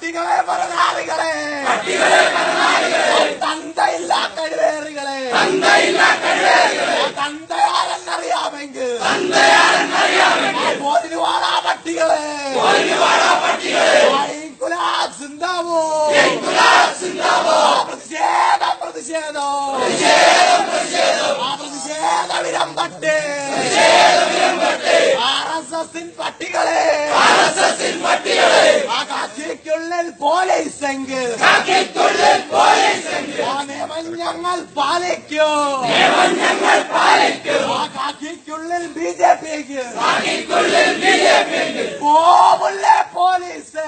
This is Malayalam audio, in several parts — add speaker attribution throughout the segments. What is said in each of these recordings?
Speaker 1: പട്ടികളെ പരനാളികളെ തന്തയില്ല കഴിവേറികളെ തന്തയാരെന്നറിയാമെങ്കിൽ പോരിന് വാടാ പട്ടികളെ ഇൻകുലാബ് സിന്ദാബോ പ്രതിഷേധം പ്രതിഷേധം ആ പ്രതിഷേധ വിരമ്പട്ടെ ആർ എസ് എസിൻ പട്ടികളെ ആ കാക്കിക്കുള്ളിൽ പോലീസ് എങ്കിൽ ആ നിയമം ഞങ്ങൾ പാലിക്കൂ ആ കാക്കിക്കുള്ളിൽ ബി ജെ പിക്ക് പോവുല്ലേ പോലീസ്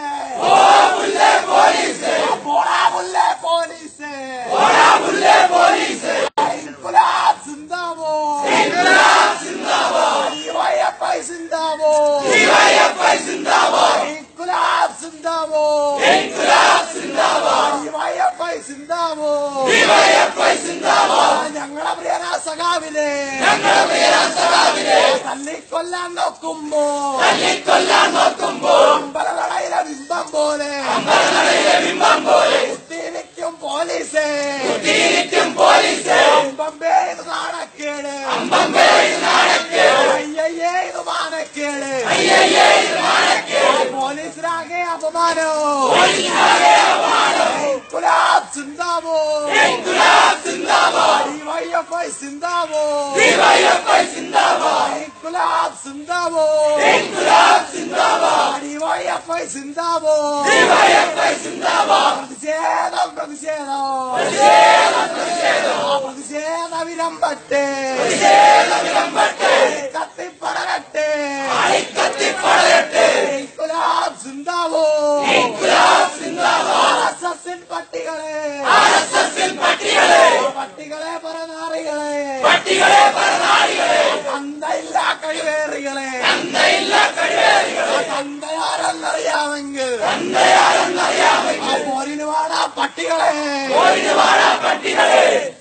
Speaker 1: പോടാവുല്ലേ പോലീസ് ഇൻകുലാബ് സിന്ദാബോ ഡിവൈഎഫ്ഐ സിന്ദാബോ ഇൻകുലാബ് സിന്ദാബോ ഡിവൈഎഫ്ഐ സിന്ദാബോ ഞങ്ങളെ പ്രിയന സഖാവിനെ തല്ലിക്കൊല്ലാൻ നോക്കുമ്പോ അമ്പലനടയിലെ ബിംബം പോലെ കുത്തിയിരിക്കും പോലീസേ ബമ്പേ ഇത് നാണക്കേട് അയ്യയ്യേ ഇത് മാനക്കേട് പോലീസിനാകെ അപമാനോ ഗുലാബ് സിന്ദാബോ ഡിവൈഎഫ്ഐ സിന്ദാബോ ഗുലാബ് സിന്ദാബോ ഡിവൈഎഫ്ഐ സിന്ദാബോ പ്രതിഷേധം പ്രതിഷേധം ആ പ്രതിഷേധ വിരമ്പട്ടെ കത്തിപ്പടരട്ടെ ഗുലാബ് സിന്ദാബോ ആർഎസ്എസിൻ പട്ടികളെ പട്ടികളെ പരനാറികളെ തന്തയില്ല കഴിവേറികളെ തന്തയാരെന്നറിയാമെങ്കിൽ ആ പോരിന് വാടാ പട്ടികളെ